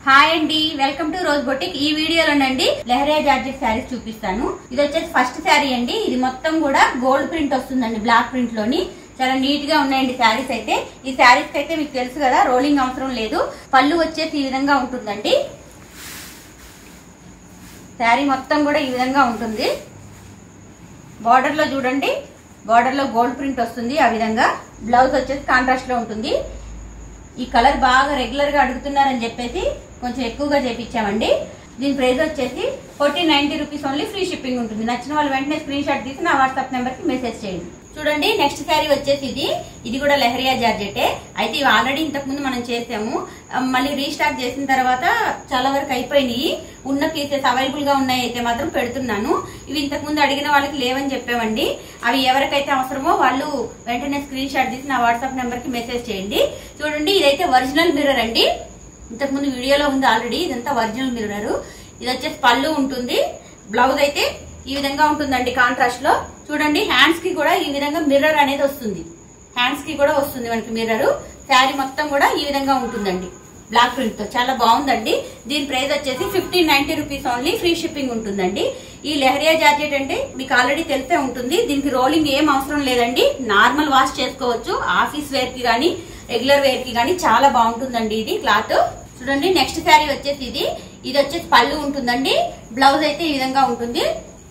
hi అండి welcome to rose boutique ఈ వీడియోలోనండి leheriya georgette saris చూపిస్తాను ఇది వచ్చేసి ఫస్ట్ శారీ అండి ఇది మొత్తం కూడా గోల్డ్ ప్రింట్ వస్తుందండి బ్లాక్ ప్రింట్ లోని చాలా నీట్ గా ఉన్నాయండి శారీస్ అయితే ఈ శారీస్ అయితే మీకు తెలుసు కదా రోలింగ్ అవసరం లేదు పళ్ళు వచ్చేసి ఈ విధంగా ఉంటుందండి శారీ మొత్తం కూడా ఈ విధంగా ఉంటుంది బార్డర్ లో చూడండి బార్డర్ లో గోల్డ్ ప్రింట్ వస్తుంది ఆ విధంగా బ్లౌజ్ వచ్చేసి కాంట్రాస్ట్ లో ఉంటుంది ఈ కలర్ బాగా రెగ్యులర్ గా అడుగుతున్నారని చెప్పేసి కొంచెం ఎక్కువగా చేపించామండి దీని ప్రైస్ వచ్చేసి fourteen ninety rupees only free shipping ఉంటుంది నచ్చిన వాళ్ళు వెంటనే స్క్రీన్ షాట్ తీసి నా వాట్సాప్ నెంబర్ కి మెసేజ్ చేయండి చూడండి నెక్స్ట్ శారీ వచ్చేసి ఇది ఇది కూడా లెహరియా జార్జెటే అయితే ఇవి ఆల్రెడీ ఇంతకు ముందు మనం చేసాము ఆ, మళ్ళీ రీస్టాక్ చేసిన తర్వాత చాలా వరకు అయిపోయినాయి ఉన్న పీసెస్ అవైలబుల్ గా ఉన్నాయి అయితే మాత్రం పెడుతున్నాను ఇవి ఇంతకు ముందు అడిగిన వాళ్ళకి లేవని చెప్పామండి అవి ఎవరికైతే అవసరమో వాళ్ళు వెంటనే స్క్రీన్ షాట్ తీసి నా వాట్సాప్ నెంబర్ కి మెసేజ్ చేయండి చూడండి ఇదైతే ఒరిజినల్ మిర్రర్ అండి ఇంతకు ముందు వీడియోలో ఉంది ఆల్రెడీ ఇదంతా ఒరిజినల్ మిర్రర్ ఇది వచ్చేసి పళ్ళు ఉంటుంది బ్లౌజ్ అయితే ఈ విధంగా ఉంటుందండి కాంట్రాస్ట్ లో చూడండి హ్యాండ్స్ కి కూడా ఈ విధంగా మిర్రర్ అనేది వస్తుంది హ్యాండ్స్ కి కూడా వస్తుంది మనకి మిర్రర్ శారీ మొత్తం కూడా ఈ విధంగా ఉంటుందండి బ్లాక్ ప్రింట్ తో చాలా బాగుందండి దీని ప్రైస్ వచ్చేసి fifteen ninety rupees only free shipping ఉంటుందండి ఈ లెహరియా జార్జెట్ అంటే మీకు ఆల్రెడీ తెలిసే ఉంటుంది దీనికి రోలింగ్ ఏం అవసరం లేదండి నార్మల్ వాష్ చేసుకోవచ్చు ఆఫీస్ వేర్ కి కానీ రెగ్యులర్ వేర్ కి కానీ చాలా బాగుంటుందండి ఇది క్లాత్ చూడండి నెక్స్ట్ శారీ వచ్చేసి ఇది ఇది వచ్చేసి పళ్ళు ఉంటుందండి బ్లౌజ్ అయితే ఈ విధంగా ఉంటుంది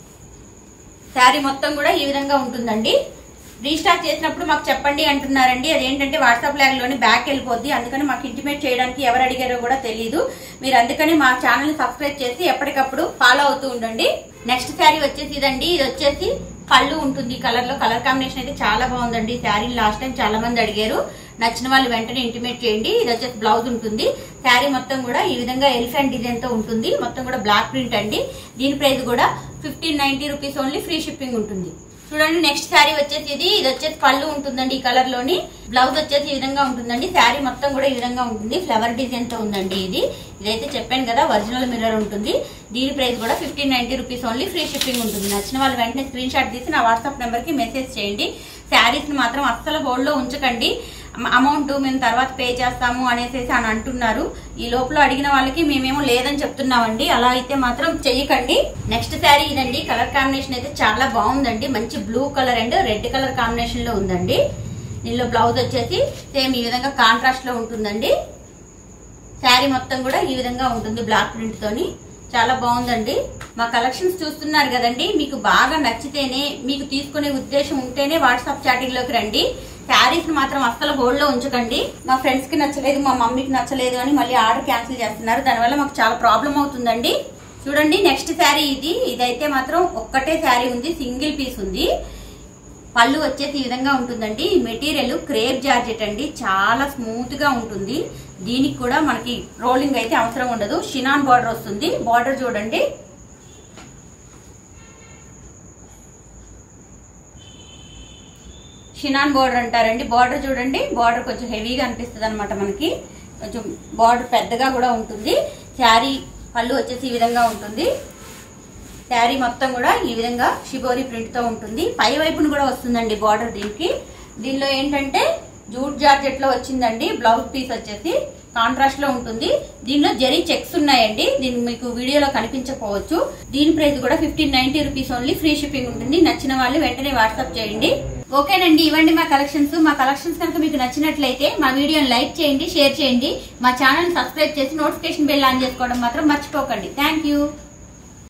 శారీ మొత్తం కూడా ఈ విధంగా ఉంటుందండి రీస్టాక్ చేసినప్పుడు మాకు చెప్పండి అంటున్నారండి అదేంటంటే వాట్సాప్ ల్యాగ్ లోని బ్యాక్ వెళ్ళిపోద్ది అందుకని మాకు ఇంటిమేట్ చేయడానికి ఎవరు అడిగారో కూడా తెలియదు మీరు అందుకని మా ఛానల్ ని సబ్స్క్రైబ్ చేసి ఎప్పటికప్పుడు ఫాలో అవుతూ ఉండండి నెక్స్ట్ శారీ వచ్చేసి ఇదండి ఇది వచ్చేసి పళ్ళు ఉంటుంది కలర్ లో కలర్ కాంబినేషన్ అయితే చాలా బాగుందండి శారీ లాస్ట్ టైం చాలా మంది అడిగారు నచ్చిన వాళ్ళు వెంటనే ఇంటిమేట్ చేయండి ఇది వచ్చేసి బ్లౌజ్ ఉంటుంది శారీ మొత్తం కూడా ఈ విధంగా ఎలిఫెంట్ డిజైన్ తో ఉంటుంది మొత్తం కూడా బ్లాక్ ప్రింట్ అండి దీని ప్రైస్ కూడా fifteen ninety rupees only free shipping ఉంటుంది చూడండి నెక్స్ట్ శారీ వచ్చేసి ఇది ఇది వచ్చేసి పళ్ళు ఉంటుందండి ఈ కలర్ లోని బ్లౌజ్ వచ్చేసి ఈ విధంగా ఉంటుందండి శారీ మొత్తం కూడా ఈ విధంగా ఉంటుంది ఫ్లవర్ డిజైన్ తో ఉందండి ఇది ఇదైతే చెప్పాను కదా ఒరిజినల్ మిర్రర్ ఉంటుంది దీని ప్రైస్ కూడా fifteen ninety rupees only free shipping ఉంటుంది నచ్చిన వాళ్ళు వెంటనే స్క్రీన్ షాట్ తీసి నా వాట్సాప్ నెంబర్ కి మెసేజ్ చేయండి శారీస్ ని మాత్రం అస్సలు హోల్డ్ లో ఉంచకండి అమౌంట్ మేము తర్వాత పే చేస్తాము అనేసి అని అంటున్నారు ఈ లోపల అడిగిన వాళ్ళకి మేమేమో లేదని చెప్తున్నామండి అలా అయితే మాత్రం చెయ్యకండి నెక్స్ట్ శారీ ఇదండి కలర్ కాంబినేషన్ అయితే చాలా బాగుందండి మంచి blue colour and red colour combination లో ఉందండి దీనిలో బ్లౌజ్ వచ్చేసి సేమ్ ఈ విధంగా కాంట్రాస్ట్ లో ఉంటుందండి శారీ మొత్తం కూడా ఈ విధంగా ఉంటుంది బ్లాక్ ప్రింట్ తోని చాలా బాగుందండి మా కలెక్షన్స్ చూస్తున్నారు కదండి మీకు బాగా నచ్చితేనే మీకు తీసుకునే ఉద్దేశం ఉంటేనే వాట్సాప్ చాటింగ్ లోకి రండి శారీస్ మాత్రం అస్సలు హోల్డ్ లో ఉంచకండి మా ఫ్రెండ్స్ కి నచ్చలేదు మా మమ్మీకి నచ్చలేదు అని మళ్ళీ ఆర్డర్ క్యాన్సిల్ చేస్తున్నారు దానివల్ల మాకు చాలా ప్రాబ్లం అవుతుందండి చూడండి నెక్స్ట్ శారీ ఇది ఇదైతే మాత్రం ఒక్కటే శారీ ఉంది సింగిల్ పీస్ ఉంది పళ్ళు వచ్చేసి ఈ విధంగా ఉంటుందండి ఈ మెటీరియల్ క్రేప్ జార్జెట్ అండి చాలా స్మూత్ గా ఉంటుంది దీనికి కూడా మనకి రోలింగ్ అయితే అవసరం ఉండదు షినాన్ బార్డర్ వస్తుంది బార్డర్ చూడండి షినాన్ బార్డర్ అంటారండి బార్డర్ చూడండి బార్డర్ కొంచెం హెవీగా అనిపిస్తుంది అనమాట మనకి కొంచెం బార్డర్ పెద్దగా కూడా ఉంటుంది శారీ పళ్ళు వచ్చేసి ఈ విధంగా ఉంటుంది శారీ మొత్తం కూడా ఈ విధంగా షిబోరి ప్రింట్ తో ఉంటుంది పై వైపున కూడా వస్తుందండి బార్డర్ దీనికి దీనిలో ఏంటంటే జూట్ జార్జెట్ లో వచ్చిందండి బ్లౌజ్ పీస్ వచ్చేసి కాంట్రాస్ట్ లో ఉంటుంది దీనిలో జరీ చెక్స్ ఉన్నాయండి దీని మీకు వీడియోలో కనిపించకపోవచ్చు దీని ప్రైస్ కూడా fifteen ninety rupees only free shipping ఉంటుంది నచ్చిన వాళ్ళు వెంటనే వాట్సాప్ చేయండి ఓకేనండి ఇవ్వండి మా కలెక్షన్స్ మా కలెక్షన్స్ కనుక మీకు నచ్చినట్లయితే మా వీడియోని లైక్ చేయండి షేర్ చేయండి మా ఛానల్ సబ్స్క్రైబ్ చేసి నోటిఫికేషన్ బెల్ ఆన్ చేసుకోవడం మాత్రం మర్చిపోకండి థ్యాంక్ యూ